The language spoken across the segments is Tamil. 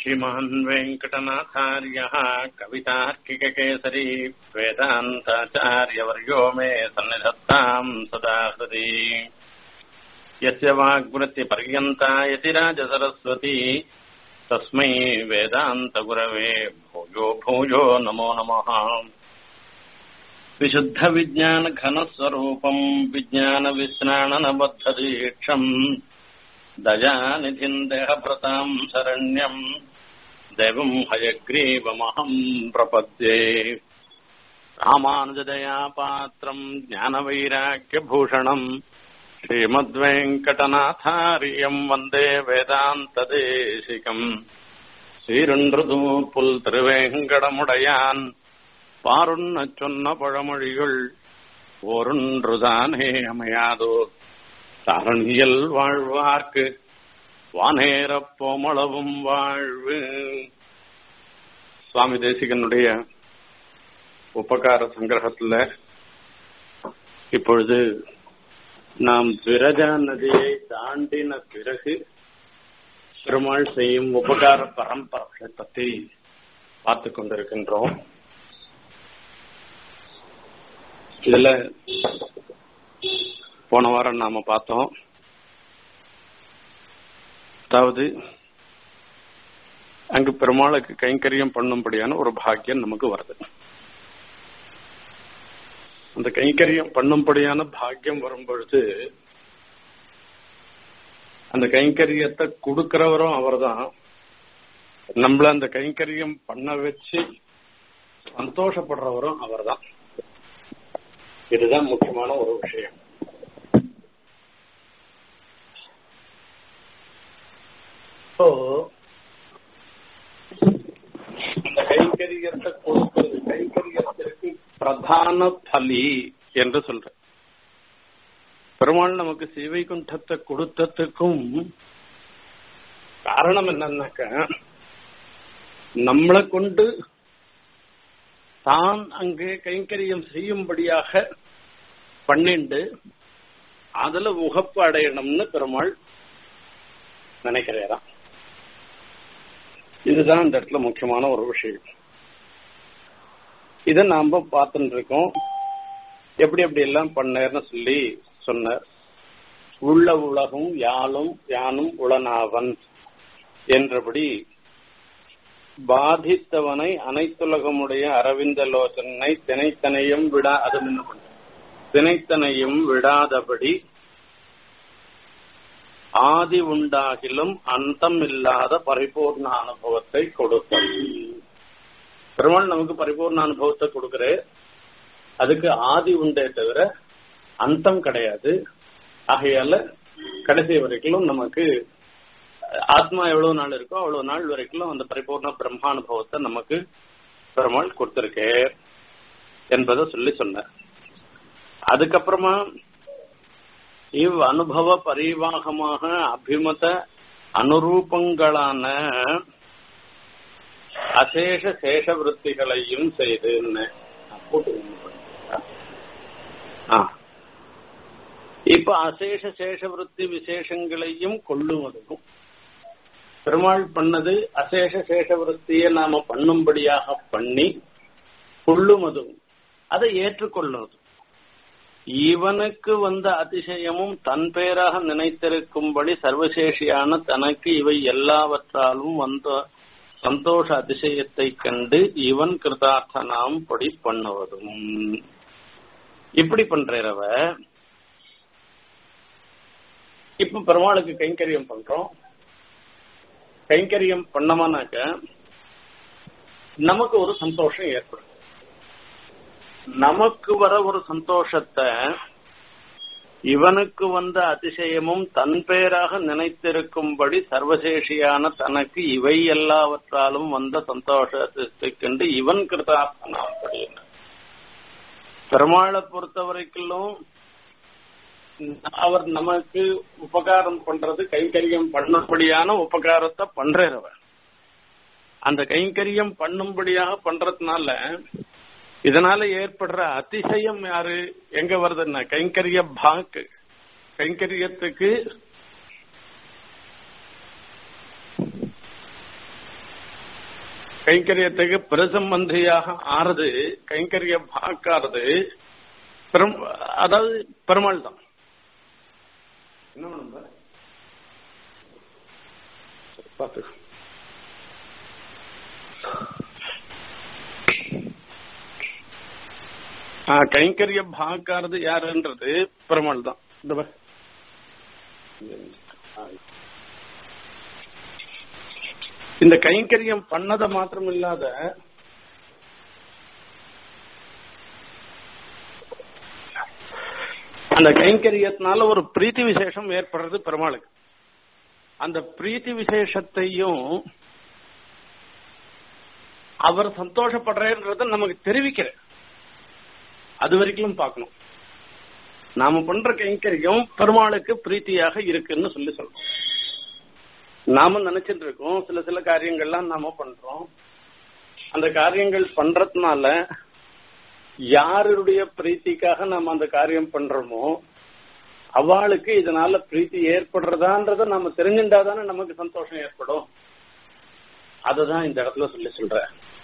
श्रीमान् वेङ्कटनाथार्यः कवितार्किककेसरी वेदान्ताचार्यवर्यो मे सन्निधत्ताम् सदा हृदि यस्य वाग्वृत्तिपर्यन्ता यतिराजसरस्वती तस्मै वेदान्तगुरवे भूयो भूयो नमो नमः विशुद्धविज्ञानघनस्वरूपम् विज्ञानविस्नाणनबद्धदीक्षम् दयानिधिम् देहभृताम् शरण्यम् देवम् हयग्रीवमहम् प्रपद्ये रामानुजदया पात्रम् ज्ञानवैराग्यभूषणम् श्रीमद्वेङ्कटनाथार्यम् वन्दे वेदान्तदेशिकम् சீருன்றுது புல் திருவேங்கடமுடையான் பாருண்ண சொன்ன பழமொழிகள் ஒருன்றுதானே அமையாதோ தரணியல் வாழ்வார்க்கு வானேரப் போமளவும் வாழ்வு சுவாமி தேசிகனுடைய உபகார சங்கிரகத்துல இப்பொழுது நாம் விரஜா நதியை தாண்டின பிறகு பெருமாள் செய்யும் உபகார பரம்பரை பற்றி பார்த்து கொண்டிருக்கின்றோம் இதுல போன வாரம் நாம பார்த்தோம் அதாவது அங்கு பெருமாளுக்கு கைங்கரியம் பண்ணும்படியான ஒரு பாக்கியம் நமக்கு வருது அந்த கைங்கரியம் பண்ணும்படியான பாக்கியம் வரும் பொழுது அந்த கைங்கரியத்தை கொடுக்கிறவரும் அவர்தான் நம்மள அந்த கைங்கரியம் பண்ண வச்சு சந்தோஷப்படுறவரும் அவர்தான் இதுதான் முக்கியமான ஒரு விஷயம் இப்போ இந்த கைங்கரியத்தை கொடுக்கிறது கைங்கரியத்திற்கு பிரதான பலி என்று சொல்ற பெருமாள் நமக்கு சிவைகுண்டத்தை கொடுத்ததுக்கும் காரணம் என்னன்னாக்க நம்மளை கொண்டு தான் அங்கே கைங்கரியம் செய்யும்படியாக பண்ணிண்டு அதுல உகப்பு அடையணும்னு பெருமாள் நினைக்கிறாராம் இதுதான் இந்த இடத்துல முக்கியமான ஒரு விஷயம் இதை நாம பார்த்துட்டு இருக்கோம் எப்படி எப்படி எல்லாம் பண்ணேர்னு சொல்லி சொன்னார் உள்ள உலகும் யாழும் யானும் உளனாவன் என்றபடி பாதித்தவனை அனைத்துலகமுடைய அரவிந்த லோசனை தினைத்தனையும் விடா அது தினைத்தனையும் விடாதபடி ஆதி உண்டாகிலும் அந்தம் இல்லாத பரிபூர்ண அனுபவத்தை கொடுத்தல் பெருமாள் நமக்கு பரிபூர்ண அனுபவத்தை கொடுக்கிற அதுக்கு ஆதி உண்டே தவிர அந்தம் கிடையாது ஆகையால கடைசி வரைக்கும் நமக்கு ஆத்மா எவ்வளவு நாள் இருக்கோ அவ்வளவு நாள் வரைக்கும் அந்த பரிபூர்ண பிரம்மானுபவத்தை நமக்கு பெருமாள் கொடுத்திருக்கே என்பதை சொல்லி சொன்னார் அதுக்கப்புறமா இவ் அனுபவ பரிவாகமாக அபிமத அனுரூபங்களான அசேஷ சேஷ விற்த்திகளையும் செய்துன்னு இப்ப அசேஷ சேஷ விற்பி விசேஷங்களையும் கொள்ளுவதும் பெருமாள் பண்ணது அசேஷ சேஷ விற்த்தியை நாம பண்ணும்படியாக பண்ணி கொள்ளுவதும் அதை ஏற்றுக்கொள்ளுவது இவனுக்கு வந்த அதிசயமும் தன் பேராக நினைத்திருக்கும்படி சர்வசேஷியான தனக்கு இவை எல்லாவற்றாலும் வந்த சந்தோஷ அதிசயத்தை கண்டு இவன் கிருதார்த்தனாம் படி பண்ணுவதும் இப்படி பண்றவ இப்ப பெருமாளுக்கு கைங்கரியம் பண்றோம் கைங்கரியம் பண்ணமானாக்க நமக்கு ஒரு சந்தோஷம் ஏற்படும் நமக்கு வர ஒரு சந்தோஷத்தை இவனுக்கு வந்த அதிசயமும் தன் பேராக நினைத்திருக்கும்படி சர்வசேஷியான தனக்கு இவை எல்லாவற்றாலும் வந்த சந்தோஷத்தை கண்டு இவன் கிருதார்த்தனாம் பெருமாளை பொறுத்த வரைக்கும் அவர் நமக்கு உபகாரம் பண்றது கைங்கரியம் பண்ணும்படியான உபகாரத்தை பண்றவர் அந்த கைங்கரியம் பண்ணும்படியாக பண்றதுனால இதனால ஏற்படுற அதிசயம் யாரு எங்க வருதுன்னா கைங்கரிய பாக்கு கைங்கரியத்துக்கு கைங்கரியத்துக்கு பிரசம்பந்தியாக ஆறுது கைங்கரிய பாக்காறது பெரும் அதாவது பெருமாள் தான் என்ன பண்ணும் பார்த்து கைங்கரிய பாக்காரது யாருன்றது பெருமாள் தான் இந்த பாரு. இந்த கைங்கரியம் பண்ணத மாத்திரம் இல்லாத அந்த கைங்கரியத்தினால ஒரு பிரீத்தி விசேஷம் ஏற்படுறது பெருமாளுக்கு அந்த பிரீத்தி விசேஷத்தையும் அவர் சந்தோஷப்படுறேன்றத நமக்கு தெரிவிக்கிற அது வரைக்கும் பார்க்கணும் நாம பண்ற கைங்கரியம் பெருமாளுக்கு பிரீத்தியாக இருக்குன்னு சொல்லி சொல்றோம் நாம நினைச்சிட்டு இருக்கோம் சில சில காரியங்கள்லாம் நாம பண்றோம் அந்த காரியங்கள் பண்றதுனால யாருடைய பிரீத்திக்காக நாம அந்த காரியம் பண்றோமோ அவளுக்கு இதனால பிரீத்தி ஏற்படுறதான்றத நம்ம தெரிஞ்சுட்டாதானே நமக்கு சந்தோஷம் ஏற்படும் அதுதான் இந்த இடத்துல சொல்லி சொல்ற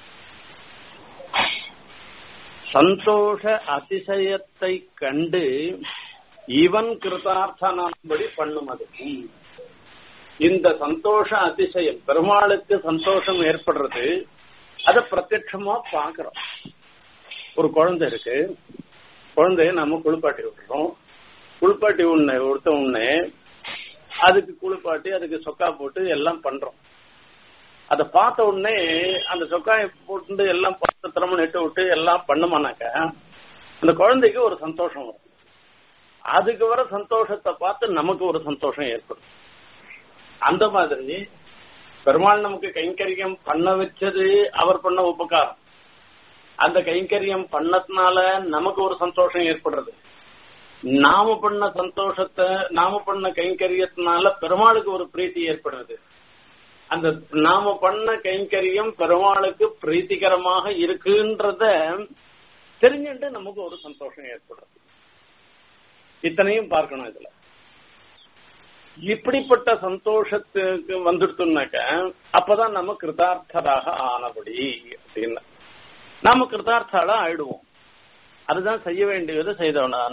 சந்தோஷ அதிசயத்தை கண்டு இவன் கிருதார்த்தனான்படி பண்ணும் அதுவும் இந்த சந்தோஷ அதிசயம் பெருமாளுக்கு சந்தோஷம் ஏற்படுறது அதை பிரத்யட்சமா பாக்குறோம் ஒரு குழந்தை இருக்கு குழந்தைய நம்ம குளிப்பாட்டி விட்டுறோம் குளிப்பாட்டி உடனே ஒருத்த உடனே அதுக்கு குளிப்பாட்டி அதுக்கு சொக்கா போட்டு எல்லாம் பண்றோம் அதை பார்த்த உடனே அந்த சொக்காயை போட்டு எல்லாம் பத்து திறமை நெட்டு விட்டு எல்லாம் பண்ணுமானாக்க அந்த குழந்தைக்கு ஒரு சந்தோஷம் வரும் அதுக்கு வர சந்தோஷத்தை பார்த்து நமக்கு ஒரு சந்தோஷம் ஏற்படும் அந்த மாதிரி பெருமாள் நமக்கு கைங்கரியம் பண்ண வச்சது அவர் பண்ண உபகாரம் அந்த கைங்கரியம் பண்ணதுனால நமக்கு ஒரு சந்தோஷம் ஏற்படுறது நாம பண்ண சந்தோஷத்தை நாம பண்ண கைங்கரியத்தினால பெருமாளுக்கு ஒரு பிரீத்தி ஏற்படுறது அந்த நாம பண்ண கைங்கரியம் பெருமாளுக்கு பிரீத்திகரமாக இருக்குன்றத தெரிஞ்சுட்டு நமக்கு ஒரு சந்தோஷம் ஏற்படுறது இத்தனையும் பார்க்கணும் இதுல இப்படிப்பட்ட சந்தோஷத்துக்கு வந்துடுத்துனாக்க அப்பதான் நம்ம கிருதார்த்தராக ஆனபடி அப்படின்னு நாம கிருதார்த்தால ஆயிடுவோம் அதுதான் செய்ய வேண்டியது செய்தவனான்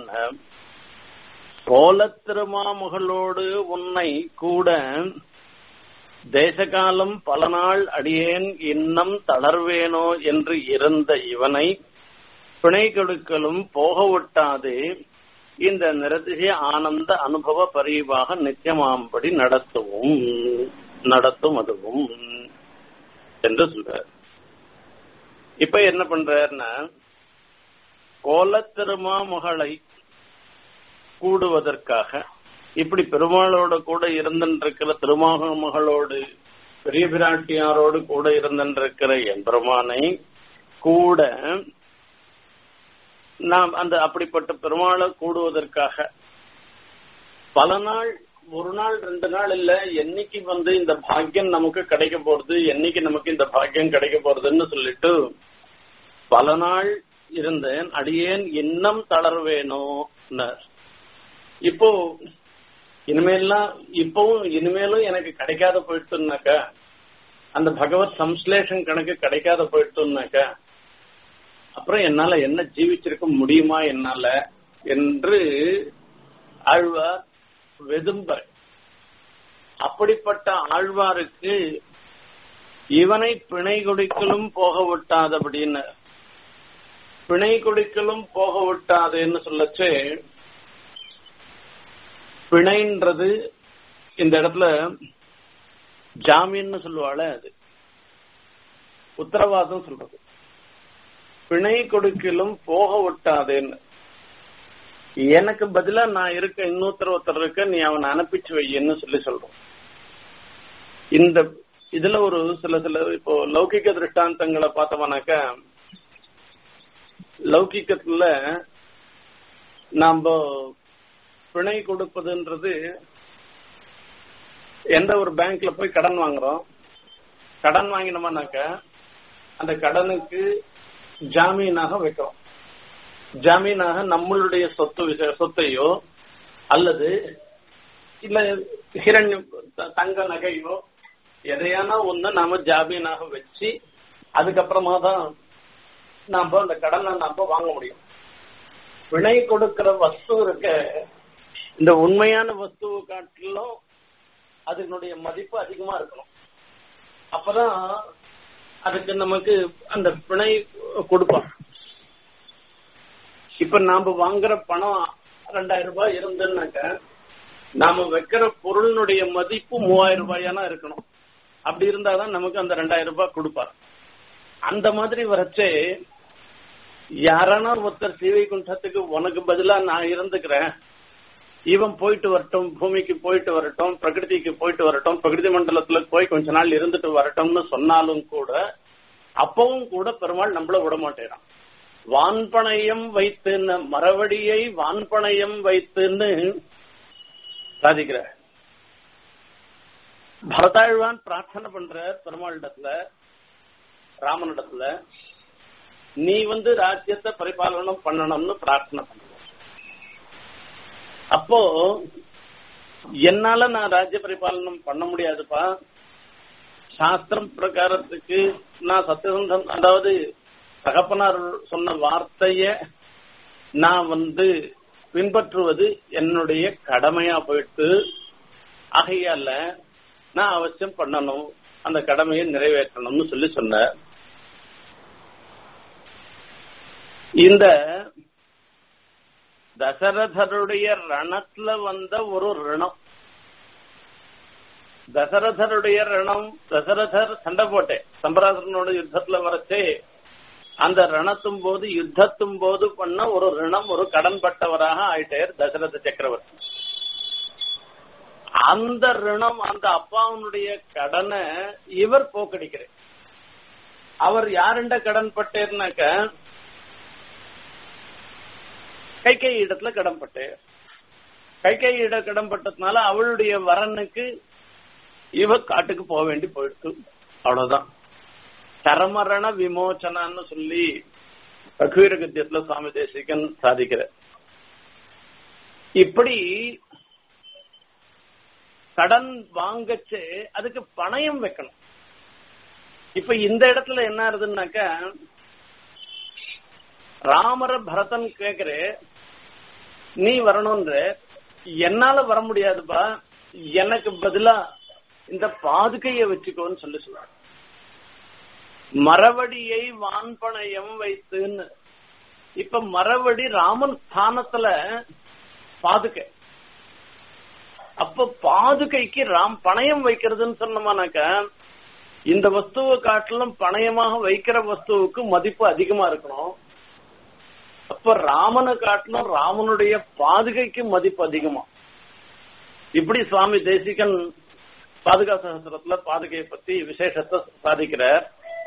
கோலத்திருமாமகளோடு உன்னை கூட தேசகாலம் பல நாள் அடியேன் இன்னம் தளர்வேனோ என்று இருந்த இவனை பிணை கொடுக்கலும் போக விட்டாதே இந்த நிரதிசய ஆனந்த அனுபவ பரிவாக நித்தியமாம்படி நடத்துவும் நடத்தும் அதுவும் என்று சொல்றார் இப்ப என்ன பண்றாருன்னா கோலத்திருமா மகளை கூடுவதற்காக இப்படி பெருமாளோட கூட இருந்திருக்கிற திருமாக மகளோடு பெரிய பிராட்டியாரோடு கூட இருந்திருக்கிற எம்பெருமானை கூட நாம் அந்த அப்படிப்பட்ட பெருமாளை கூடுவதற்காக பல நாள் ஒரு நாள் ரெண்டு நாள் இல்ல என்னைக்கு வந்து இந்த பாக்கியம் நமக்கு கிடைக்க போறது என்னைக்கு நமக்கு இந்த பாக்கியம் கிடைக்க போறதுன்னு சொல்லிட்டு பல நாள் இருந்தேன் அடியேன் இன்னும் தளர்வேனோ இப்போ இனிமேல்லாம் இப்பவும் இனிமேலும் எனக்கு கிடைக்காத போயிட்டுனாக்கா அந்த பகவத் சம்ஸ்லேஷன் கணக்கு கிடைக்காத போயிட்டுனாக்கா அப்புறம் என்னால என்ன ஜீவிச்சிருக்க முடியுமா என்னால என்று ஆழ்வார் வெதும்ப அப்படிப்பட்ட ஆழ்வாருக்கு இவனை பிணை கொடுக்கலும் போக விட்டாதபடின்னு பிணை கொடுக்கலும் போக விட்டாதுன்னு சொல்லச்சு பிணைன்றது இந்த இடத்துல ஜாமீன்னு சொல்லுவாள் அது உத்தரவாதம் சொல்றது பிணை கொடுக்கலும் போக விட்டாதேன்னு எனக்கு பதிலா நான் இருக்க இன்னொருத்தர் ஒருத்தர் இருக்க நீ அவனை அனுப்பிச்சு வையன்னு சொல்லி சொல்றோம் இந்த இதுல ஒரு சில சில இப்போ லௌகிக திருஷ்டாந்தங்களை பார்த்தோம்னாக்க லௌகிக்கத்துல நாம பிணை கொடுப்பதுன்றது எந்த ஒரு பேங்க்ல போய் கடன் வாங்குறோம் கடன் வாங்கினோம்னாக்க அந்த கடனுக்கு ஜாமீனாக வைக்கிறோம் ஜாமீனாக நம்மளுடைய சொத்து விஷ- சொத்தையோ அல்லது இல்ல ஹிரண்ய தங்க நகையோ எதையான ஒண்ணு நாம ஜாமீனாக வச்சு அதுக்கப்புறமா தான் நாம அந்த கடனை நாம வாங்க முடியும் பிணை கொடுக்கிற வஸ்து இருக்க இந்த உண்மையான வஸ்துவை காட்டிலும் அதனுடைய மதிப்பு அதிகமா இருக்கணும் அப்பதான் அதுக்கு நமக்கு அந்த பிணை கொடுப்பான் இப்ப நாம வாங்குற பணம் ரெண்டாயிரம் ரூபாய் இருந்துன்னாக்க நாம வைக்கிற பொருளினுடைய மதிப்பு மூவாயிரம் ரூபாயானா இருக்கணும் அப்படி இருந்தாதான் நமக்கு அந்த ரெண்டாயிரம் ரூபாய் கொடுப்பார் அந்த மாதிரி வரச்சே யாரானா ஒருத்தர் ஸ்ரீவைகுண்டத்துக்கு உனக்கு பதிலா நான் இருந்துக்கிறேன் இவன் போயிட்டு வரட்டும் பூமிக்கு போயிட்டு வரட்டும் பிரகிருதிக்கு போயிட்டு வரட்டும் பிரகிருதி மண்டலத்துல போய் கொஞ்ச நாள் இருந்துட்டு வரட்டும்னு சொன்னாலும் கூட அப்பவும் கூட பெருமாள் நம்மள விட மாட்டேறான் வான்பணையம் வைத்துன்னு மரவடியை வான்பணையம் வைத்துன்னு சாதிக்கிற பரதாழ்வான் பிரார்த்தனை பண்ற பெருமாளிடத்துல ராமனிடத்துல நீ வந்து ராஜ்யத்தை பரிபாலனம் பண்ணணும்னு பிரார்த்தனை பண்ற அப்போ என்னால நான் ராஜ்ய பரிபாலனம் பண்ண முடியாதுப்பா சாஸ்திரம் பிரகாரத்துக்கு நான் சத்தியசந்தன் அதாவது தகப்பனார் சொன்ன வார்த்தைய நான் வந்து பின்பற்றுவது என்னுடைய கடமையா போயிட்டு ஆகையால நான் அவசியம் பண்ணணும் அந்த கடமையை நிறைவேற்றணும்னு சொல்லி சொன்ன இந்த தசரதருடைய ரணத்துல வந்த ஒரு ரணம் தசரதருடைய ரணம் தசரதர் சண்டை போட்டேன் சம்பராசனோட யுத்தத்துல வரச்சே அந்த ரணத்தும் போது யுத்தத்தும் போது பண்ண ஒரு ரிணம் ஒரு கடன்பட்டவராக ஆயிட்டார் தசரத சக்கரவர்த்தி அந்த ரிணம் அந்த அப்பாவுடைய கடனை இவர் போக்கடிக்கிறார் அவர் யாருண்ட கடன் பட்டேர்னாக்க கைகை இடத்துல கடன் பட்டேர் கைகை இட கடன் பட்டதுனால அவளுடைய வரனுக்கு இவ காட்டுக்கு போக வேண்டி போயிடுச்சு அவ்வளவுதான் சரமரண விமோச்சனான்னு சொல்லி ரகுவீர கத்தியத்துல சுவாமி தேசிகன் சாதிக்கிற இப்படி கடன் வாங்கச்சு அதுக்கு பணயம் வைக்கணும் இப்ப இந்த இடத்துல என்ன ஆகுதுன்னாக்க ராமர பரதன் கேக்குற நீ வரணும்ன்ற என்னால வர முடியாதுப்பா எனக்கு பதிலா இந்த பாதுகைய வச்சுக்கோன்னு சொல்லி சொல்றாங்க மரவடியை வான்பணையம் வைத்துன்னு இப்ப மரவடி ராமன் ஸ்தானத்துல பாதுகை அப்ப பாதுகைக்கு ராம் பணயம் வைக்கிறதுன்னு சொன்னோமானாக்க இந்த வஸ்துவை காட்டிலும் பணயமாக வைக்கிற வஸ்துவுக்கு மதிப்பு அதிகமா இருக்கணும் அப்ப ராமனை காட்டிலும் ராமனுடைய பாதுகைக்கு மதிப்பு அதிகமா இப்படி சுவாமி தேசிகன் பாதுகா சகசிரத்துல பாதுகையை பத்தி விசேஷத்தை சாதிக்கிறார்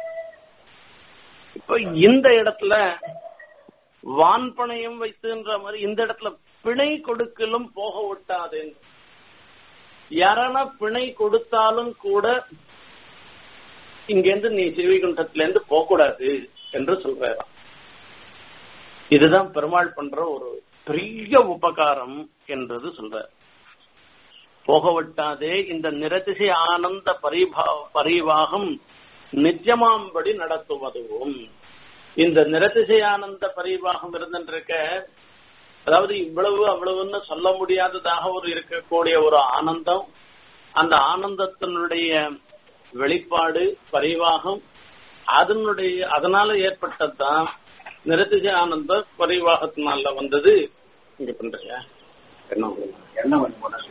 இப்ப இந்த இடத்துல வான்பணையம் வைத்துன்ற மாதிரி இந்த இடத்துல பிணை கொடுக்கலும் போக விட்டாது யாரானா பிணை கொடுத்தாலும் கூட இங்கேருந்து நீ சிறுவைகுண்டத்துல இருந்து போக கூடாது என்று சொல்றாராம் இதுதான் பெருமாள் பண்ற ஒரு பெரிய உபகாரம் என்றது சொல்ற போக விட்டாதே இந்த நிரதிசை ஆனந்த பரிபா பரிவாகம் நிஜமாம்படி நடத்துவதுவும் இந்த நிரதிசை ஆனந்த பரிவாகம் இருந்துருக்க அதாவது இவ்வளவு அவ்வளவுன்னு சொல்ல முடியாததாக ஒரு இருக்கக்கூடிய ஒரு ஆனந்தம் அந்த ஆனந்தத்தினுடைய வெளிப்பாடு பரிவாகம் அதனுடைய அதனால ஏற்பட்டதுதான் நிரதிச ஆனந்த பரிவாகத்தினால வந்தது இங்க பண்றீங்க என்ன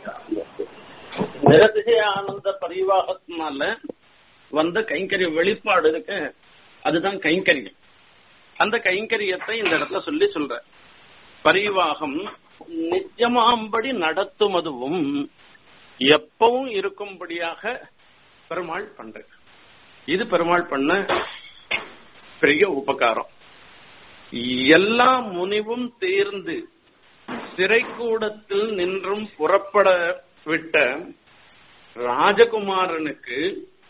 நிரதிசை ஆனந்த பரிவாகத்தினால வந்த கைங்கரிய வெளிப்பாடு இருக்கு அதுதான் கைங்கரியம் அந்த கைங்கரியத்தை இந்த இடத்துல சொல்லி சொல்ற பரிவாகம் நிஜமாம்படி நடத்துவதும் எப்பவும் இருக்கும்படியாக பெருமாள் பண்ற இது பெருமாள் பண்ண பெரிய உபகாரம் எல்லா முனிவும் தேர்ந்து சிறைக்கூடத்தில் நின்றும் புறப்பட விட்ட ராஜகுமாரனுக்கு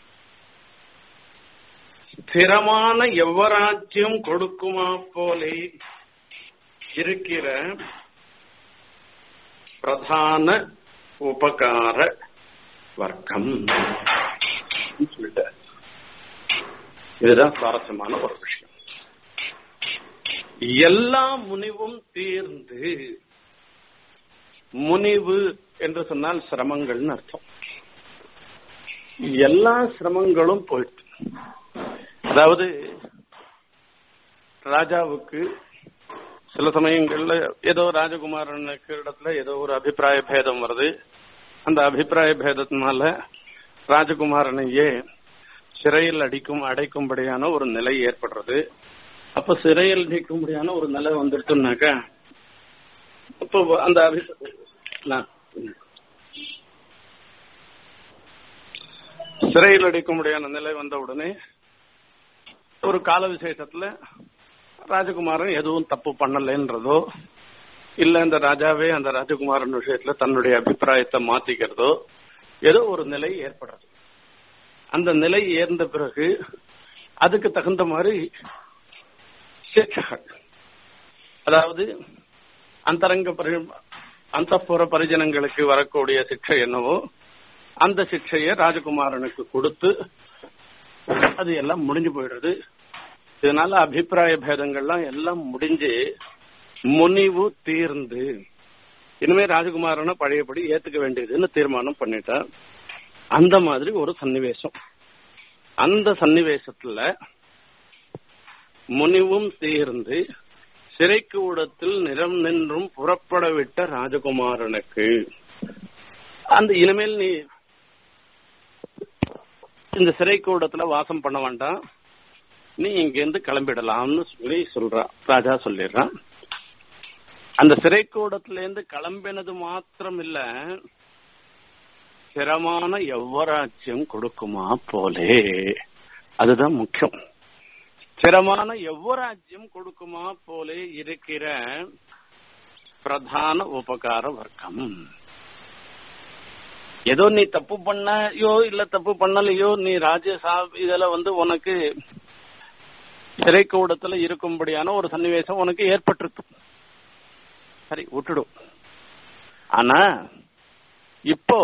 ஸ்திரமான எவ்வராஜ்யம் கொடுக்குமா போலே இருக்கிற பிரதான உபகார வர்க்கம் சொல்லிட்டார் இதுதான் சுவாரஸ்யமான ஒரு விஷயம் எல்லா முனிவும் தீர்ந்து முனிவு என்று சொன்னால் சிரமங்கள்னு அர்த்தம் எல்லா சிரமங்களும் போயிட்டு அதாவது ராஜாவுக்கு சில சமயங்கள்ல ஏதோ ராஜகுமாரனுக்கு இடத்துல ஏதோ ஒரு அபிப்பிராய பேதம் வருது அந்த அபிப்பிராய பேதத்தினால ராஜகுமாரனையே சிறையில் அடிக்கும் அடைக்கும்படியான ஒரு நிலை ஏற்படுறது அப்ப சிறையில் அடிக்கும்படியான ஒரு நிலை வந்துட்டுனாக்கா இப்போ அந்த அபிப்பிராய சிறையில் அடிக்கும்படியான நிலை வந்த உடனே ஒரு கால விசேஷத்துல ராஜகுமாரன் எதுவும் தப்பு பண்ணலைன்றதோ இல்ல இந்த ராஜாவே அந்த ராஜகுமாரன் விஷயத்துல தன்னுடைய அபிப்பிராயத்தை மாத்திக்கிறதோ ஏதோ ஒரு நிலை ஏற்படுறது அந்த நிலை ஏர்ந்த பிறகு அதுக்கு தகுந்த மாதிரி சிக்ஷகள் அதாவது அந்தரங்க பரி அந்த பரிஜனங்களுக்கு வரக்கூடிய சிக்ஷை என்னவோ அந்த சிக்ஷையை ராஜகுமாரனுக்கு கொடுத்து அது எல்லாம் முடிஞ்சு போயிடுறது இதனால அபிப்பிராய பேதங்கள்லாம் எல்லாம் முடிஞ்சு முனிவு தீர்ந்து இனிமே ராஜகுமாரனை பழையபடி ஏத்துக்க வேண்டியதுன்னு தீர்மானம் பண்ணிட்டா அந்த மாதிரி ஒரு சன்னிவேசம் அந்த சன்னிவேசத்துல முனிவும் தீர்ந்து சிறைக்கு ஊடத்தில் நிறம் நின்றும் புறப்பட விட்ட ராஜகுமாரனுக்கு அந்த இனிமேல் நீ இந்த சிறைக்கூடத்துல வாசம் பண்ண வேண்டாம் நீ இங்கிருந்து கிளம்பிடலாம்னு சொல்லி சொல்றான் ராஜா சொல்லிடுறான் அந்த சிறைக்கூடத்துல இருந்து கிளம்பினது மாத்திரம் இல்ல ஸ்திரமான எவ்வராஜ்யம் கொடுக்குமா போலே அதுதான் முக்கியம் ஸ்திரமான எவ்வராஜ்யம் கொடுக்குமா போலே இருக்கிற பிரதான உபகார வர்க்கம் ஏதோ நீ தப்பு பண்ணயோ இல்ல தப்பு பண்ணலையோ நீ ராஜ்யசா இதுல வந்து உனக்கு சிறைக்கூடத்துல இருக்கும்படியான ஒரு சன்னிவேசம் உனக்கு ஏற்பட்டிருக்கு சரி விட்டுடும் ஆனா இப்போ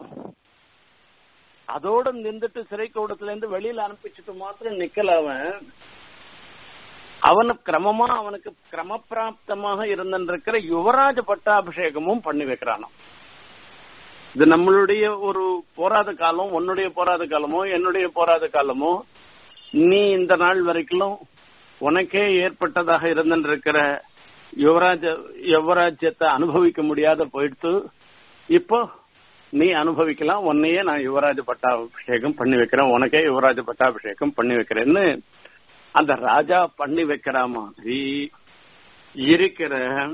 அதோட நின்றுட்டு சிறைக்கூடத்துல இருந்து வெளியில அனுப்பிச்சுட்டு மாத்திரம் நிக்கல அவன் அவனுக்கு கிரமமா அவனுக்கு கிரமப்பிராப்தமாக இருந்திருக்கிற யுவராஜ பட்டாபிஷேகமும் பண்ணி வைக்கிறானாம் இது நம்மளுடைய ஒரு போராத காலம் உன்னுடைய போராத காலமோ என்னுடைய போராத காலமோ நீ இந்த நாள் வரைக்கும் உனக்கே ஏற்பட்டதாக இருந்திருக்கிற யுவராஜ யுவராஜ்யத்தை அனுபவிக்க முடியாத போயிடுத்து இப்போ நீ அனுபவிக்கலாம் உன்னையே நான் யுவராஜ பட்டாபிஷேகம் பண்ணி வைக்கிறேன் உனக்கே யுவராஜ பட்டாபிஷேகம் பண்ணி வைக்கிறேன்னு அந்த ராஜா பண்ணி வைக்கிற மாதிரி இருக்கிற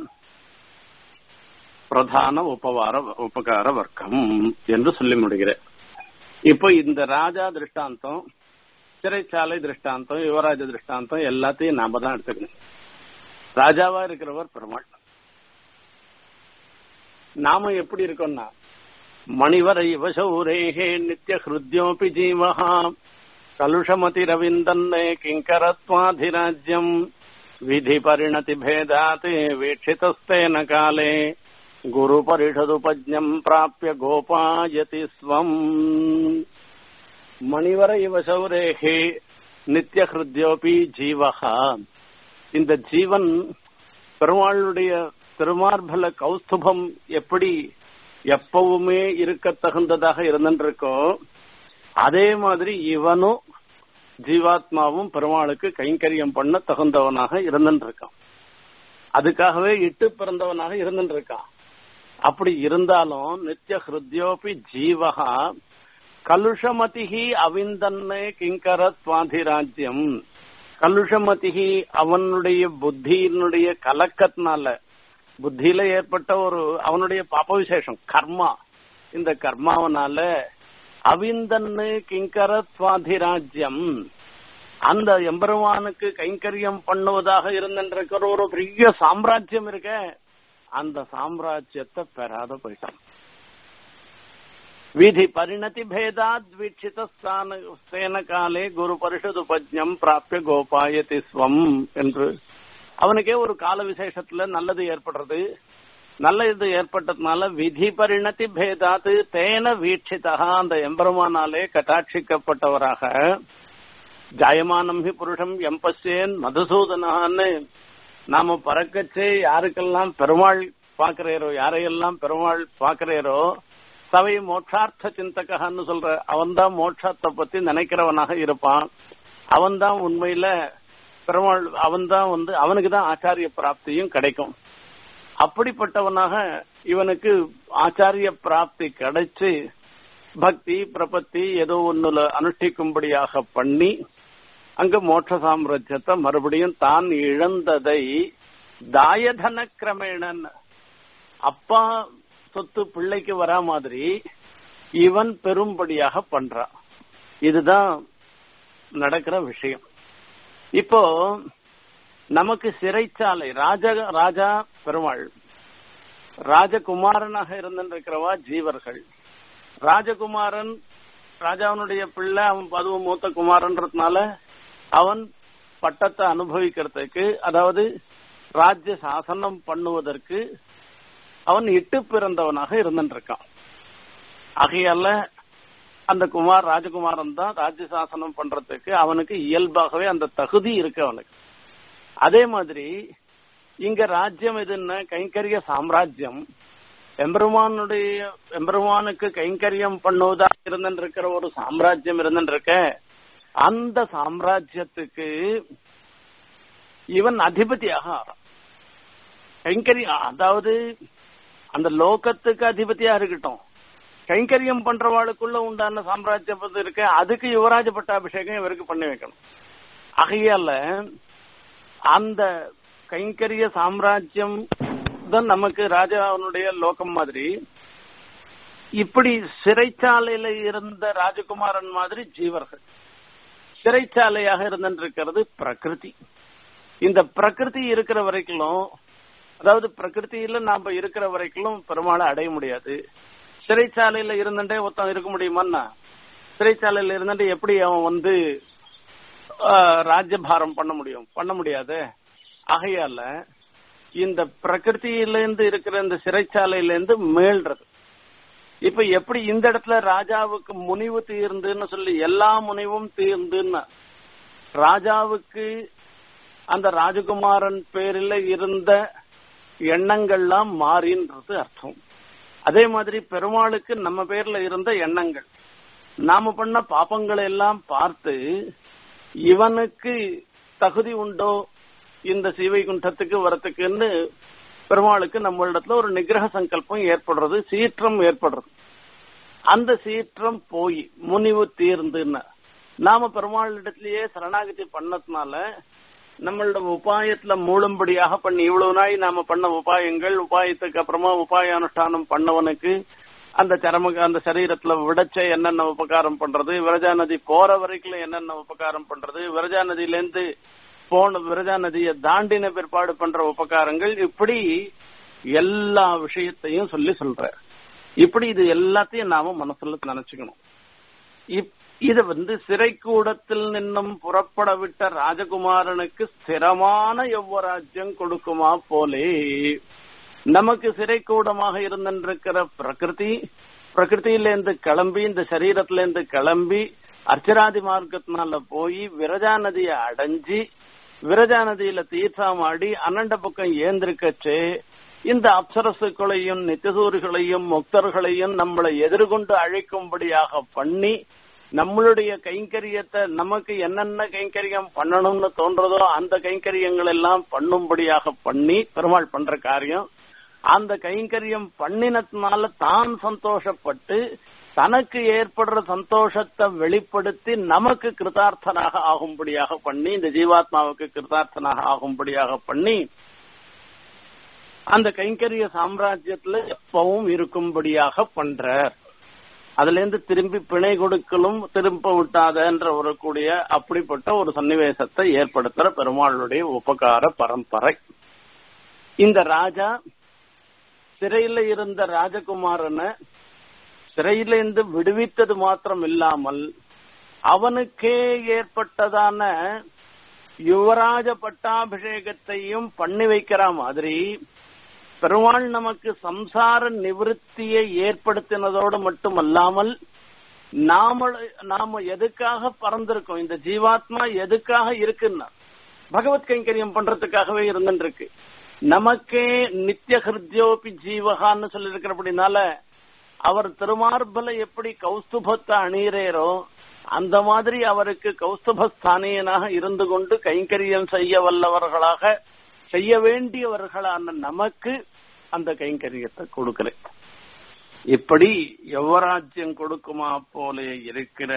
பிரதான உபவார உபகார வர்க்கம் என்று சொல்லி முடிகிறேன் இப்போ இந்த ராஜா திருஷ்டாந்தம் சிறைச்சாலை திருஷ்டாந்தம் யுவராஜ திருஷ்டாந்தம் எல்லாத்தையும் நாம தான் எடுத்துக்கணும் ராஜாவா இருக்கிறவர் பெருமாள் நாம எப்படி இருக்கோம்னா மணிவர இவ சௌரேகே நித்திய ஹிருத்யோபி ஜீவஹா கலுஷமதி ரவிந்தன்னே கிங்கரத்வாதிராஜ்யம் விதி பரிணதி பேதாத் வீட்சிதஸ்தேன காலே குரு பரிஷதுபஜம் பிராப்பிய கோபாயதி ஸ்வம் மணிவர இவ சௌரேகே நித்திய ஹிருத்யோபி ஜீவஹா இந்த ஜீவன் பெருமாளுடைய திருமார்பல கௌஸ்துபம் எப்படி எப்பவுமே இருக்க தகுந்ததாக இருந்திருக்கோ அதே மாதிரி இவனும் ஜீவாத்மாவும் பெருமாளுக்கு கைங்கரியம் பண்ண தகுந்தவனாக இருந்திருக்கான் அதுக்காகவே இட்டு பிறந்தவனாக இருந்திருக்கான் அப்படி இருந்தாலும் நித்திய ஹிருத்யோபி ஜீவகா கலுஷமதிகி அவிந்தன்னே கிங்கர சுவாதிராஜ்யம் கலுஷமதிகி அவனுடைய புத்தியினுடைய கலக்கத்தினால புத்தியில ஏற்பட்ட ஒரு அவனுடைய பாப்ப விசேஷம் கர்மா இந்த கர்மாவனால அவிந்தன்னு கிங்கர சுவாதிராஜ்யம் அந்த எம்பெருமானுக்கு கைங்கரியம் பண்ணுவதாக இருந்திருக்கிற ஒரு பெரிய சாம்ராஜ்யம் இருக்க அந்த சாம்ராஜ்யத்தை பெறாத போயிட்டான் விதி பரிணதி பேதாத் வீட்சித ஸ்தேன காலே குரு பரிஷது பஜ்யம் பிராப்பிய கோபாயதி ஸ்வம் என்று அவனுக்கே ஒரு கால விசேஷத்துல நல்லது ஏற்படுறது நல்ல இது ஏற்பட்டதுனால விதி பரிணதி பேதாத்து தேன வீட்சிதா அந்த எம்பெருமானாலே கட்டாட்சிக்கப்பட்டவராக ஜாயமானம் ஹி புருஷம் எம்பசேன் மதுசூதனான்னு நாம பறக்கச்சே யாருக்கெல்லாம் பெருமாள் பாக்குறேரோ யாரையெல்லாம் பெருமாள் பாக்குறேரோ சவை மோட்சார்த்த சிந்தகன்னு சொல்ற அவன்தான் மோட்சத்தை பத்தி நினைக்கிறவனாக இருப்பான் அவன்தான் உண்மையில பெருமாள் அவன்தான் வந்து அவனுக்கு தான் ஆச்சாரிய பிராப்தியும் கிடைக்கும் அப்படிப்பட்டவனாக இவனுக்கு ஆச்சாரிய பிராப்தி கிடைச்சு பக்தி பிரபத்தி ஏதோ ஒண்ணுல அனுஷ்டிக்கும்படியாக பண்ணி அங்க மோட்ச சாம்ராஜ்யத்தை மறுபடியும் தான் இழந்ததை தாயதன கிரமேணன் அப்பா சொத்து பிள்ளைக்கு வரா மாதிரி இவன் பெரும்படியாக பண்றான் இதுதான் நடக்கிற விஷயம் இப்போ நமக்கு சிறைச்சாலை ராஜ ராஜா பெருமாள் ராஜகுமாரனாக இருந்திருக்கிறவா ஜீவர்கள் ராஜகுமாரன் ராஜாவனுடைய பிள்ளை அவன் அதுவும் மூத்த குமாரன்றதுனால அவன் பட்டத்தை அனுபவிக்கிறதுக்கு அதாவது ராஜ்ய சாசனம் பண்ணுவதற்கு அவன் இட்டு பிறந்தவனாக இருந்துருக்கான் ஆகையால அந்த குமார் ராஜகுமாரன் தான் ராஜ்ய சாசனம் பண்றதுக்கு அவனுக்கு இயல்பாகவே அந்த தகுதி இருக்கு அவனுக்கு அதே மாதிரி இங்க ராஜ்யம் எதுன்னா கைங்கரிய சாம்ராஜ்யம் எம்பெருமானுடைய எம்பெருமானுக்கு கைங்கரியம் பண்ணுவதா இருந்திருக்கிற ஒரு சாம்ராஜ்யம் இருந்திருக்க அந்த சாம்ராஜ்யத்துக்கு இவன் அதிபதியாக ஆறான் கைங்கரியம் அதாவது அந்த லோகத்துக்கு அதிபதியா இருக்கட்டும் கைங்கரியம் பண்றவாளுக்குள்ள உண்டான சாம்ராஜ்யம் இருக்கு அதுக்கு யுவராஜ பட்டாபிஷேகம் இவருக்கு பண்ணி வைக்கணும் ஆகையால அந்த கைங்கரிய சாம்ராஜ்யம் தான் நமக்கு ராஜாவனுடைய லோகம் மாதிரி இப்படி சிறைச்சாலையில இருந்த ராஜகுமாரன் மாதிரி ஜீவர்கள் சிறைச்சாலையாக இருந்திருக்கிறது பிரகிருதி இந்த பிரகிருதி இருக்கிற வரைக்கும் அதாவது பிரகிருதியில நாம இருக்கிற வரைக்கும் பெருமாளை அடைய முடியாது சிறைச்சாலையில இருந்துட்டே ஒருத்தன் இருக்க முடியுமான்னா சிறைச்சாலையில இருந்துட்டு எப்படி அவன் வந்து ராஜ்யபாரம் பண்ண முடியும் பண்ண முடியாது ஆகையால இந்த பிரகிருதியிலேருந்து இருக்கிற இந்த சிறைச்சாலையிலேருந்து மேல்றது இப்ப எப்படி இந்த இடத்துல ராஜாவுக்கு முனிவு தீர்ந்துன்னு சொல்லி எல்லா முனிவும் தீர்ந்துன்னு ராஜாவுக்கு அந்த ராஜகுமாரன் பேரில் இருந்த எண்ணங்கள்லாம் மாறின்றது அர்த்தம் அதே மாதிரி பெருமாளுக்கு நம்ம பேர்ல இருந்த எண்ணங்கள் நாம பண்ண பாப்பங்களை எல்லாம் பார்த்து இவனுக்கு தகுதி உண்டோ இந்த சீவைகுண்டத்துக்கு வரத்துக்குன்னு பெருமாளுக்கு நம்மளிடத்துல ஒரு நிகிரக சங்கல்பம் ஏற்படுறது சீற்றம் ஏற்படுறது அந்த சீற்றம் போய் முனிவு தீர்ந்துன்னு நாம பெருமாளிடத்திலேயே சரணாகதி பண்ணதுனால நம்மளோட உபாயத்துல மூழும்படியாக பண்ணி இவ்வளவு நாள் நாம பண்ண உபாயங்கள் உபாயத்துக்கு அப்புறமா உபாய அனுஷ்டானம் பண்ணவனுக்கு அந்த சரமுக அந்த சரீரத்துல விடச்ச என்னென்ன உபகாரம் பண்றது விரஜா நதி போற வரைக்கும் என்னென்ன உபகாரம் பண்றது விரஜா நதியிலேருந்து போன விரஜா நதியை தாண்டின பிற்பாடு பண்ற உபகாரங்கள் இப்படி எல்லா விஷயத்தையும் சொல்லி சொல்ற இப்படி இது எல்லாத்தையும் நாம மனசுல நினைச்சுக்கணும் இத வந்து சிறைக்கூடத்தில் நின்னும் புறப்பட விட்ட ராஜகுமாரனுக்கு ஸ்திரமான யௌவராஜ்யம் கொடுக்குமா போலே நமக்கு சிறைக்கூடமாக இருந்திருக்கிற பிரகிருதி பிரகிருதியிலேருந்து கிளம்பி இந்த சரீரத்திலேருந்து கிளம்பி அர்ச்சராதி மார்க்கத்தினால போய் விரஜா நதியை அடைஞ்சி விரஜா நதியில தீர்த்தமாடி அன்னண்ட பக்கம் ஏந்திருக்கச்சே இந்த அப்சரசுகளையும் நித்திசூரிகளையும் முக்தர்களையும் நம்மளை எதிர்கொண்டு அழைக்கும்படியாக பண்ணி நம்மளுடைய கைங்கரியத்தை நமக்கு என்னென்ன கைங்கரியம் பண்ணணும்னு தோன்றதோ அந்த கைங்கரியங்கள் எல்லாம் பண்ணும்படியாக பண்ணி பெருமாள் பண்ற காரியம் அந்த கைங்கரியம் பண்ணினதுனால தான் சந்தோஷப்பட்டு தனக்கு ஏற்படுற சந்தோஷத்தை வெளிப்படுத்தி நமக்கு கிருதார்த்தனாக ஆகும்படியாக பண்ணி இந்த ஜீவாத்மாவுக்கு கிருதார்த்தனாக ஆகும்படியாக பண்ணி அந்த கைங்கரிய சாம்ராஜ்யத்துல எப்பவும் இருக்கும்படியாக பண்றார் அதுல இருந்து திரும்பி பிணை கொடுக்கலும் திரும்ப விட்டாதன்ற ஒரு கூடிய அப்படிப்பட்ட ஒரு சன்னிவேசத்தை ஏற்படுத்துற பெருமாளுடைய உபகார பரம்பரை இந்த ராஜா சிறையில இருந்த ராஜகுமாரனை சிறையில இருந்து விடுவித்தது மாத்திரம் இல்லாமல் அவனுக்கே ஏற்பட்டதான யுவராஜ பட்டாபிஷேகத்தையும் பண்ணி வைக்கிற மாதிரி பெருமாள் நமக்கு சம்சார நிவிருத்தியை ஏற்படுத்தினதோடு மட்டுமல்லாமல் நாம நாம எதுக்காக பறந்திருக்கோம் இந்த ஜீவாத்மா எதுக்காக இருக்குன்னா பகவத் கைங்கரியம் பண்றதுக்காகவே இருந்துருக்கு நமக்கே நித்திய ஹிருத்யோபி ஜீவகான்னு சொல்லி இருக்கிறபடினால அவர் திருமார்பல எப்படி கௌஸ்துபத்தை அணியிறேரோ அந்த மாதிரி அவருக்கு கௌஸ்துபஸ்தானியனாக இருந்து கொண்டு கைங்கரியம் செய்ய வல்லவர்களாக செய்ய வேண்டியவர்களான நமக்கு அந்த கைங்கரியத்தை கொடுக்கிறேன் இப்படி யுவராஜ்யம் கொடுக்குமா போல இருக்கிற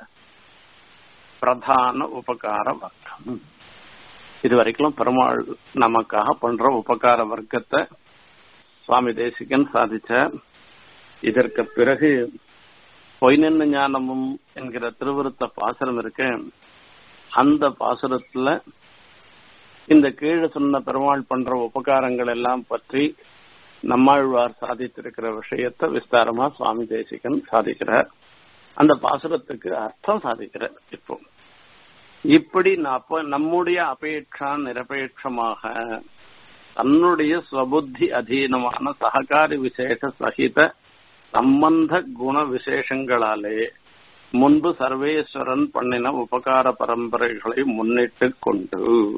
பிரதான உபகார வர்க்கம் இது வரைக்கும் பெருமாள் நமக்காக பண்ற உபகார வர்க்கத்தை சுவாமி தேசிகன் சாதிச்சார் இதற்கு பிறகு பொய்நின்ன ஞானமும் என்கிற திருவிருத்த பாசுரம் இருக்கு அந்த பாசுரத்துல இந்த கீழே சொன்ன பெருமாள் பண்ற உபகாரங்கள் எல்லாம் பற்றி நம்மாழ்வார் சாதித்திருக்கிற விஷயத்தை விஸ்தாரமா சுவாமி தேசிகன் சாதிக்கிறார் அந்த பாசுரத்துக்கு அர்த்தம் சாதிக்கிறார் இப்போ இப்படி நம்முடைய அபேட்சா நிரபேட்சமாக தன்னுடைய ஸ்வபுத்தி அதீனமான சககாரி விசேஷ சகித சம்பந்த குண விசேஷங்களாலே முன்பு சர்வேஸ்வரன் பண்ணின உபகார பரம்பரைகளை முன்னிட்டு கொண்டு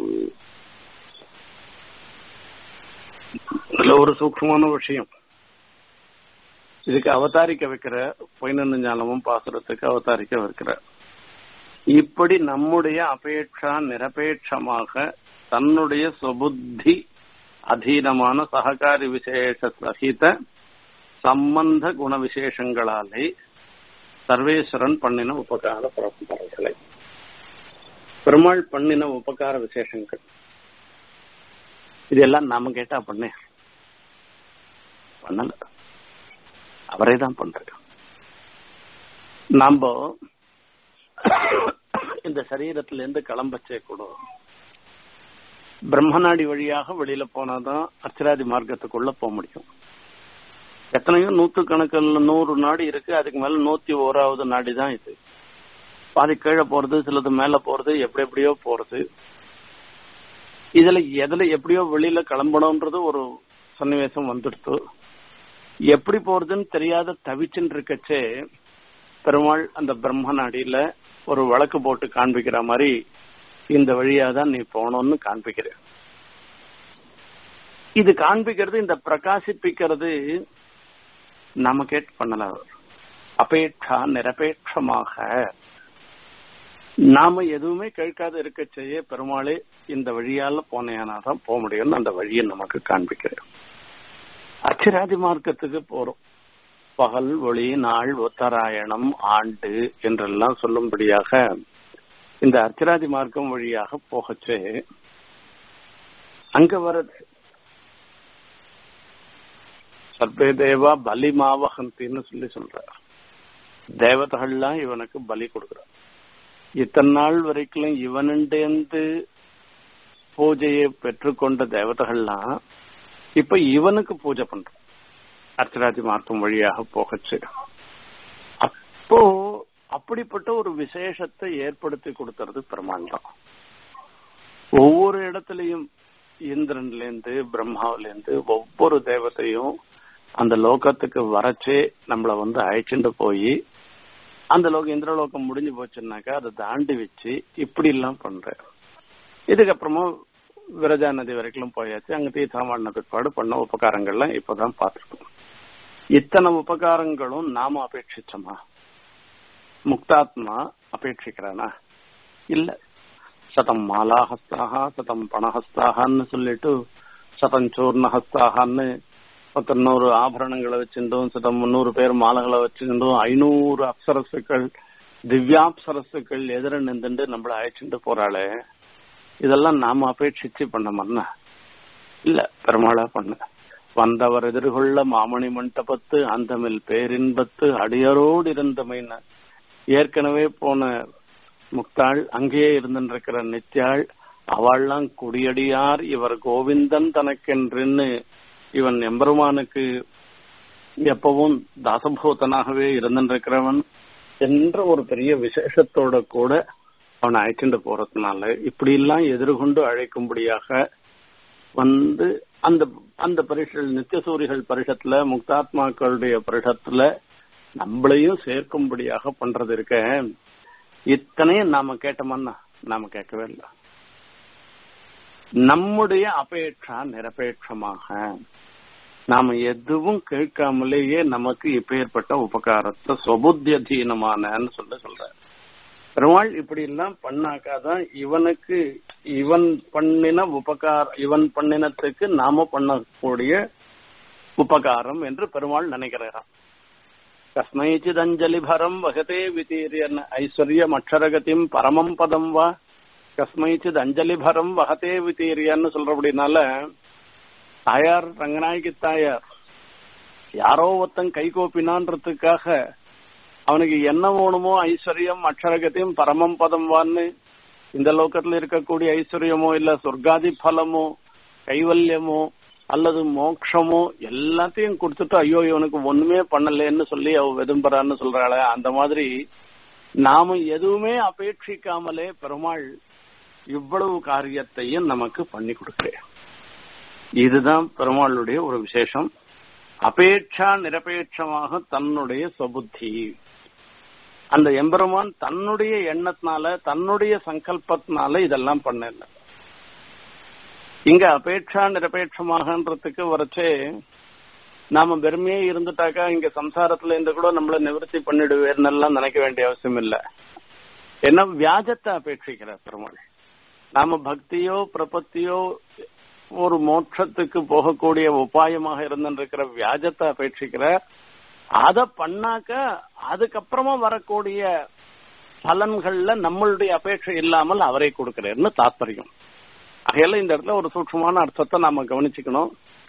இதுல ஒரு சூக்மமான விஷயம் இதுக்கு அவதாரிக்க வைக்கிற பொய்னன்னு ஞானமும் பாசுரத்துக்கு அவதாரிக்க வைக்கிற இப்படி நம்முடைய அபேட்சா நிரபேட்சமாக தன்னுடைய சுபுத்தி அதீனமான சககாரி விசேஷ சகித சம்பந்த குண விசேஷங்களாலே சர்வேஸ்வரன் பண்ணின உபகார பரம்பரைகளை பெருமாள் பண்ணின உபகார விசேஷங்கள் இதெல்லாம் நாம கேட்டா பண்ண பண்ணல அவரே தான் பண்றாரு நாம இந்த சரீரத்துல இருந்து கிளம்பச்சே கூட பிரம்மநாடி வழியாக வெளியில போனாதான் அர்ச்சராதி மார்க்கத்துக்குள்ள போக முடியும் எத்தனையோ நூத்து கணக்கில் நூறு நாடி இருக்கு அதுக்கு மேல நூத்தி ஓராவது நாடி தான் இது பாதி கீழே போறது சிலது மேல போறது எப்படி எப்படியோ போறது இதுல எதுல எப்படியோ வெளியில கிளம்பணும்ன்றது ஒரு சன்னிவேசம் வந்துடுத்து எப்படி போறதுன்னு தெரியாத தவிச்சுன்னு இருக்கச்சே பெருமாள் அந்த பிரம்ம நாடியில ஒரு வழக்கு போட்டு காண்பிக்கிற மாதிரி இந்த வழியா தான் நீ போகணும்னு காண்பிக்கிற இது காண்பிக்கிறது இந்த பிரகாசிப்பிக்கிறது நாம கேட் பண்ணல அபேட்சா நிரபேட்சமாக நாம எதுவுமே கேட்காத இருக்க செய்ய பெருமாளே இந்த வழியால போனேனாதான் போக முடியும்னு அந்த வழியை நமக்கு காண்பிக்கிறேன் அச்சிராதி மார்க்கத்துக்கு போறோம் பகல் ஒளி நாள் உத்தராயணம் ஆண்டு என்றெல்லாம் சொல்லும்படியாக இந்த அர்ச்சராதி மார்க்கம் வழியாக போகச்சு அங்க வர்றது சர்வே தேவா பலி மாவகந்தின்னு சொல்லி சொல்ற தேவதைகள்லாம் இவனுக்கு பலி கொடுக்குறான் இத்தனை நாள் வரைக்கும் இவனுண்டேந்து பூஜையை பெற்றுக்கொண்ட தேவதைகள்லாம் இப்ப இவனுக்கு பூஜை பண்றான் அர்ச்சராஜி மார்க்கம் வழியாக போகச்சு அப்போ அப்படிப்பட்ட ஒரு விசேஷத்தை ஏற்படுத்தி கொடுக்கறது பெருமாள் தான் ஒவ்வொரு இடத்துலயும் இந்திரன்ல இருந்து பிரம்மாவில இருந்து ஒவ்வொரு தேவத்தையும் அந்த லோகத்துக்கு வரச்சே நம்மள வந்து அழைச்சிட்டு போய் அந்த லோகம் இந்திரலோகம் முடிஞ்சு போச்சுன்னாக்கா அதை தாண்டி வச்சு இப்படி எல்லாம் பண்ற இதுக்கப்புறமா விரஜா நதி வரைக்கும் போயாச்சு அங்க தீர்த்தமாடின பிற்பாடு பண்ண உபகாரங்கள்லாம் இப்பதான் பார்த்துருக்கோம் இத்தனை உபகாரங்களும் நாம அபேட்சிச்சோமா முக்தாத்மா அபேட்சிக்கிறானா இல்ல சதம் மாலாஹஸ்தாக சதம் பணஹஸ்தாகன்னு சொல்லிட்டு சதம் சூர்ணஹஸ்தாகன்னு பத்தொன்னூறு ஆபரணங்களை வச்சுட்டோம் சதம் முன்னூறு பேர் மாலைகளை வச்சுட்டோம் ஐநூறு அப்சரசுக்கள் திவ்யாப்சரசுக்கள் எதிர நின்றுட்டு நம்மள அழைச்சிட்டு போறாளே இதெல்லாம் நாம அபேட்சிச்சு பண்ண மன்னா இல்ல பெருமாளா பண்ண வந்தவர் எதிர்கொள்ள மாமணி மண்டபத்து அந்தமில் பேரின்பத்து அடியரோடு இருந்தமைன ஏற்கனவே போன முக்தாள் அங்கேயே இருந்துருக்கிற நித்யாள் அவள்லாம் குடியடியார் இவர் கோவிந்தன் தனக்கென்றுன்னு இவன் எம்பெருமானுக்கு எப்பவும் தாசபூதனாகவே இருந்துருக்கிறவன் என்ற ஒரு பெரிய விசேஷத்தோட கூட அவனை அழைச்சிட்டு போறதுனால இப்படி எல்லாம் எதிர்கொண்டு அழைக்கும்படியாக வந்து அந்த அந்த பரிஷல் நித்தியசூரிகள் பரிஷத்துல முக்தாத்மாக்களுடைய பரிஷத்துல நம்மளையும் சேர்க்கும்படியாக பண்றது இருக்க இத்தனையும் நாம கேட்டோம்னா நாம கேட்கவே இல்லை நம்முடைய அபேட்சா நிரபேட்சமாக நாம எதுவும் கேட்காமலேயே நமக்கு இப்பேற்பட்ட உபகாரத்தை சொபுத்தியதீனமானன்னு சொல்ல சொல்ற பெருமாள் இப்படி எல்லாம் பண்ணாக்காதான் இவனுக்கு இவன் பண்ணின உபகார இவன் பண்ணினத்துக்கு நாம பண்ணக்கூடிய உபகாரம் என்று பெருமாள் நினைக்கிறாராம் கஸ்மைச்சித் அஞ்சலி பரம் வகதே விதீரியன் ஐஸ்வர்யம் அக்ஷரகதிம் பரமம் பதம் வா கஸ்மைச்சித் அஞ்சலி பரம் வகதே விதீரியன்னு சொல்றபடினால தாயார் ரங்கநாயகி தாயார் யாரோ ஒருத்தன் கை கோப்பினான்றதுக்காக அவனுக்கு என்ன வேணுமோ ஐஸ்வர்யம் அக்ஷரகத்தையும் பரமம் பதம் வான்னு இந்த லோகத்துல இருக்கக்கூடிய ஐஸ்வர்யமோ இல்ல சொர்க்காதி பலமோ கைவல்யமோ அல்லது மோட்சமோ எல்லாத்தையும் கொடுத்துட்டு ஐயோ இவனுக்கு ஒண்ணுமே பண்ணலன்னு சொல்லி அவ விரும்புறான்னு சொல்றாள அந்த மாதிரி நாம எதுவுமே அபேட்சிக்காமலே பெருமாள் இவ்வளவு காரியத்தையும் நமக்கு பண்ணி கொடுக்கிறேன் இதுதான் பெருமாளுடைய ஒரு விசேஷம் அபேட்சா நிரபேட்சமாக தன்னுடைய சொபுத்தி அந்த எம்பெருமான் தன்னுடைய எண்ணத்தினால தன்னுடைய சங்கல்பத்தினால இதெல்லாம் பண்ணல இங்க அபேட்சா நிரபேட்சமாகன்றதுக்கு வரைச்சே நாம வெறுமையே இருந்துட்டாக்கா இங்க சம்சாரத்துல இருந்து கூட நம்மள நிவர்த்தி பண்ணிடுவேர்னு எல்லாம் நினைக்க வேண்டிய அவசியம் இல்ல என்ன வியாஜத்தை அபேட்சிக்கிற பெருமாள் நாம பக்தியோ பிரபத்தியோ ஒரு மோட்சத்துக்கு போகக்கூடிய உபாயமாக இருந்திருக்கிற வியாஜத்தை அபேட்சிக்கிற அத பண்ணாக்க அதுக்கப்புறமா வரக்கூடிய பலன்கள்ல நம்மளுடைய அபேட்சை இல்லாமல் அவரை கொடுக்கிறார்னு தாத்பரியம் ஆகையால இந்த இடத்துல ஒரு சூட்சமான அர்த்தத்தை நாம கவனிச்சுக்கணும்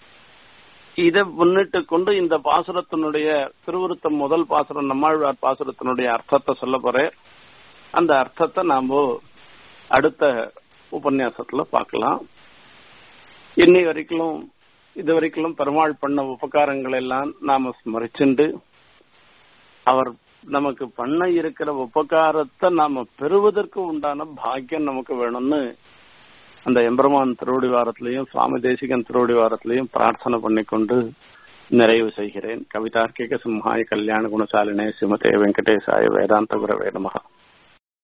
இதை முன்னிட்டு கொண்டு இந்த பாசுரத்தினுடைய திருவிருத்தம் முதல் பாசுரம் நம்மாழ்வார் பாசுரத்தினுடைய அர்த்தத்தை சொல்ல போறேன் அந்த அர்த்தத்தை நாம அடுத்த உபன்யாசத்துல பார்க்கலாம் இன்னை வரைக்கும் இது வரைக்கும் பெருமாள் பண்ண உபகாரங்கள் எல்லாம் நாம ஸ்மரிச்சுண்டு அவர் நமக்கு பண்ண இருக்கிற உபகாரத்தை நாம பெறுவதற்கு உண்டான பாக்கியம் நமக்கு வேணும்னு அந்த எம்பெருமான் திருவடிவாரத்திலையும் சுவாமி தேசிகன் திருவடிவாரத்திலையும் பிரார்த்தனை பண்ணிக்கொண்டு நிறைவு செய்கிறேன் கவிதார்க்கிக சிம்ஹாய கல்யாண குணசாலினே சிமதே வெங்கடேசாய வேதாந்த குரவே நமகா